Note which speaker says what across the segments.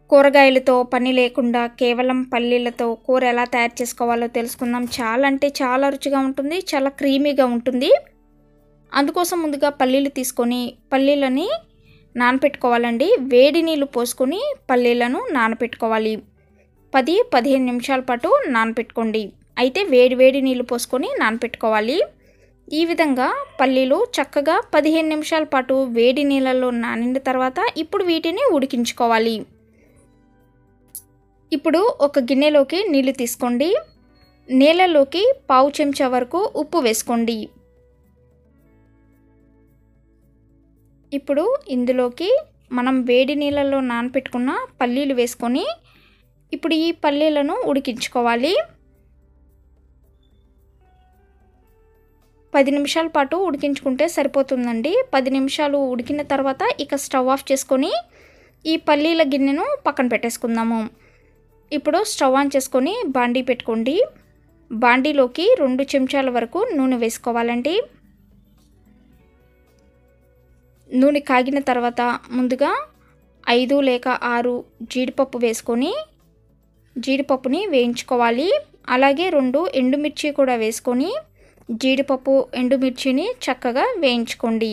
Speaker 1: కూరగాయలతో పని లేకుండా కేవలం పల్లీలతో కూర ఎలా తయారు చేసుకోవాలో తెలుసుకుందాం చాలా అంటే చాలా రుచిగా ఉంటుంది చాలా క్రీమీగా ఉంటుంది అందుకోసం ముందుగా పల్లీలు తీసుకొని పల్లీలని నానపెట్టుకోవాలండి వేడి నీళ్ళు పోసుకొని పల్లీలను నానపెట్టుకోవాలి పది పదిహేను నిమిషాల పాటు నానపెట్టుకోండి అయితే వేడి వేడి నీళ్ళు పోసుకొని నానపెట్టుకోవాలి ఈ విధంగా పల్లీలు చక్కగా పదిహేను నిమిషాల పాటు వేడి నీళ్ళల్లో నానిన తర్వాత ఇప్పుడు వీటిని ఉడికించుకోవాలి ఇప్పుడు ఒక గిన్నెలోకి నీళ్ళు తీసుకోండి నీళ్ళలోకి పావు చెంచా వరకు ఉప్పు వేసుకోండి ఇప్పుడు ఇందులోకి మనం వేడి నీళ్ళల్లో నానపెట్టుకున్న పల్లీలు వేసుకొని ఇప్పుడు ఈ పల్లీలను ఉడికించుకోవాలి పది నిమిషాల పాటు ఉడికించుకుంటే సరిపోతుందండి పది నిమిషాలు ఉడికిన తర్వాత ఇక స్టవ్ ఆఫ్ చేసుకొని ఈ పల్లీల గిన్నెను పక్కన పెట్టేసుకుందాము ఇప్పుడు స్టవ్ ఆన్ చేసుకొని బాండీ పెట్టుకోండి బాండీలోకి రెండు చెంచాల వరకు నూనె వేసుకోవాలండి నూనె కాగిన తర్వాత ముందుగా ఐదు లేక ఆరు జీడిపప్పు వేసుకొని జీడిపప్పుని వేయించుకోవాలి అలాగే రెండు ఎండుమిర్చి కూడా వేసుకొని జీడిపప్పు ఎండుమిర్చిని చక్కగా వేయించుకోండి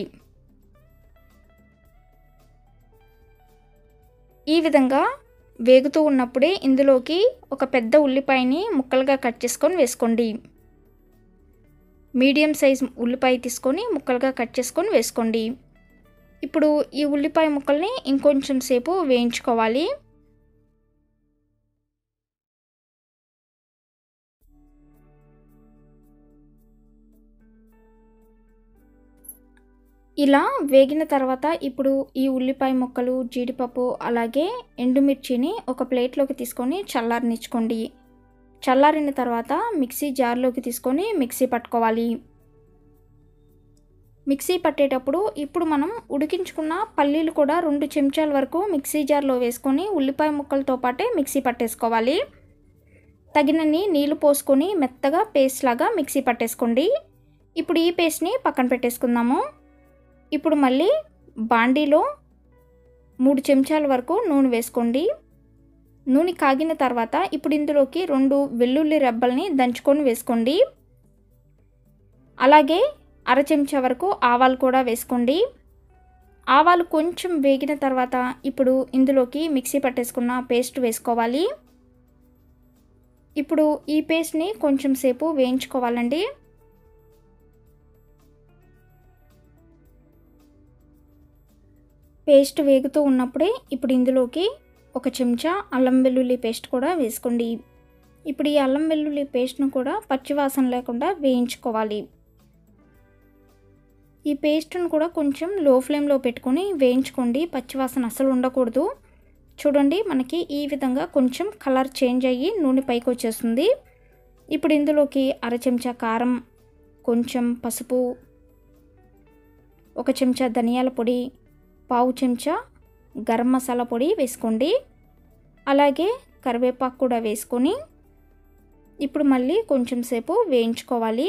Speaker 1: ఈ విధంగా వేగుతూ ఉన్నప్పుడే ఇందులోకి ఒక పెద్ద ఉల్లిపాయని ముక్కలుగా కట్ చేసుకొని వేసుకోండి మీడియం సైజ్ ఉల్లిపాయ తీసుకొని ముక్కలుగా కట్ చేసుకొని వేసుకోండి ఇప్పుడు ఈ ఉల్లిపాయ ముక్కల్ని ఇంకొంచెం సేపు వేయించుకోవాలి ఇలా వేగిన తర్వాత ఇప్పుడు ఈ ఉల్లిపాయ ముక్కలు జీడిపప్పు అలాగే ఎండుమిర్చిని ఒక ప్లేట్లోకి తీసుకొని చల్లారనిచ్చుకోండి చల్లారిన తర్వాత మిక్సీ జార్లోకి తీసుకొని మిక్సీ పట్టుకోవాలి మిక్సీ పట్టేటప్పుడు ఇప్పుడు మనం ఉడికించుకున్న పల్లీలు కూడా రెండు చెంచాల వరకు మిక్సీ జార్లో వేసుకొని ఉల్లిపాయ ముక్కలతో పాటే మిక్సీ పట్టేసుకోవాలి తగినన్ని నీళ్లు పోసుకొని మెత్తగా పేస్ట్ లాగా మిక్సీ పట్టేసుకోండి ఇప్పుడు ఈ పేస్ట్ని పక్కన పెట్టేసుకుందాము ఇప్పుడు మళ్ళీ బాండీలో మూడు చెంచాల వరకు నూనె వేసుకోండి నూనె కాగిన తర్వాత ఇప్పుడు ఇందులోకి రెండు వెల్లుల్లి రెబ్బల్ని దంచుకొని వేసుకోండి అలాగే అర చెంచా వరకు ఆవాలు కూడా వేసుకోండి ఆవాలు కొంచెం వేగిన తర్వాత ఇప్పుడు ఇందులోకి మిక్సీ పట్టేసుకున్న పేస్ట్ వేసుకోవాలి ఇప్పుడు ఈ పేస్ట్ని కొంచెం సేపు వేయించుకోవాలండి పేస్ట్ వేగుతూ ఉన్నప్పుడే ఇప్పుడు ఇందులోకి ఒక చెంచా అల్లం వెల్లుల్లి పేస్ట్ కూడా వేసుకోండి ఇప్పుడు ఈ అల్లం వెల్లుల్లి పేస్ట్ను కూడా పచ్చివాసన లేకుండా వేయించుకోవాలి ఈ పేస్ట్ను కూడా కొంచెం లో ఫ్లేమ్లో పెట్టుకొని వేయించుకోండి పచ్చివాసన అసలు ఉండకూడదు చూడండి మనకి ఈ విధంగా కొంచెం కలర్ చేంజ్ అయ్యి నూనె పైకి వచ్చేస్తుంది ఇప్పుడు ఇందులోకి అర చెంచా కారం కొంచెం పసుపు ఒక చెంచా ధనియాల పొడి పావు చెంచా గరం మసాలా పొడి వేసుకోండి అలాగే కరివేపాకు కూడా వేసుకొని ఇప్పుడు మళ్ళీ కొంచెం సేపు వేయించుకోవాలి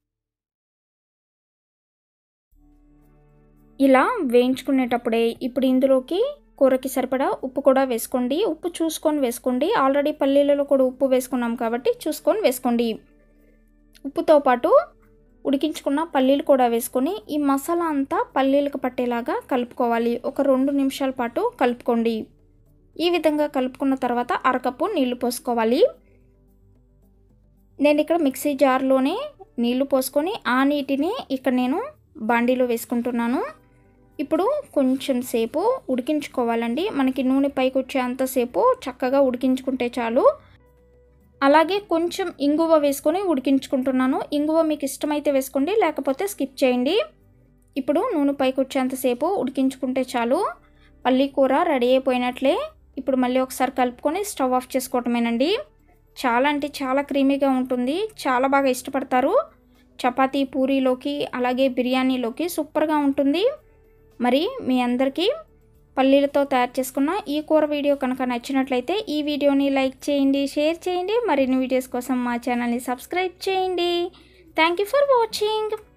Speaker 1: ఇలా వేయించుకునేటప్పుడే ఇప్పుడు ఇందులోకి కూరకి సరిపడా ఉప్పు కూడా వేసుకోండి ఉప్పు చూసుకొని వేసుకోండి ఆల్రెడీ పల్లీలలో కూడా ఉప్పు వేసుకున్నాం కాబట్టి చూసుకొని వేసుకోండి ఉప్పుతో పాటు ఉడికించుకున్న పల్లీలు కూడా వేసుకొని ఈ మసాలా అంతా పల్లీలకు పట్టేలాగా కలుపుకోవాలి ఒక రెండు నిమిషాల పాటు కలుపుకోండి ఈ విధంగా కలుపుకున్న తర్వాత అరకప్పు నీళ్లు పోసుకోవాలి నేను ఇక్కడ మిక్సీ జార్లోనే నీళ్లు పోసుకొని ఆ నీటిని ఇక్కడ నేను బాండీలో వేసుకుంటున్నాను ఇప్పుడు కొంచెం సేపు ఉడికించుకోవాలండి మనకి నూనె పైకి వచ్చేంతసేపు చక్కగా ఉడికించుకుంటే చాలు అలాగే కొంచెం ఇంగువ వేసుకొని ఉడికించుకుంటున్నాను ఇంగువ మీకు ఇష్టమైతే వేసుకోండి లేకపోతే స్కిప్ చేయండి ఇప్పుడు నూనె పైకి వచ్చేంతసేపు ఉడికించుకుంటే చాలు పల్లీ కూర రెడీ అయిపోయినట్లే ఇప్పుడు మళ్ళీ ఒకసారి కలుపుకొని స్టవ్ ఆఫ్ చేసుకోవటమేనండి చాలా అంటే చాలా క్రీమీగా ఉంటుంది చాలా బాగా ఇష్టపడతారు చపాతీ పూరీలోకి అలాగే బిర్యానీలోకి సూపర్గా ఉంటుంది మరి మీ అందరికీ పల్లీలతో తయారు చేసుకున్న ఈ కూర వీడియో కనుక నచ్చినట్లయితే ఈ వీడియోని లైక్ చేయండి షేర్ చేయండి మరిన్ని వీడియోస్ కోసం మా ఛానల్ని సబ్స్క్రైబ్ చేయండి థ్యాంక్ యూ ఫర్ వాచింగ్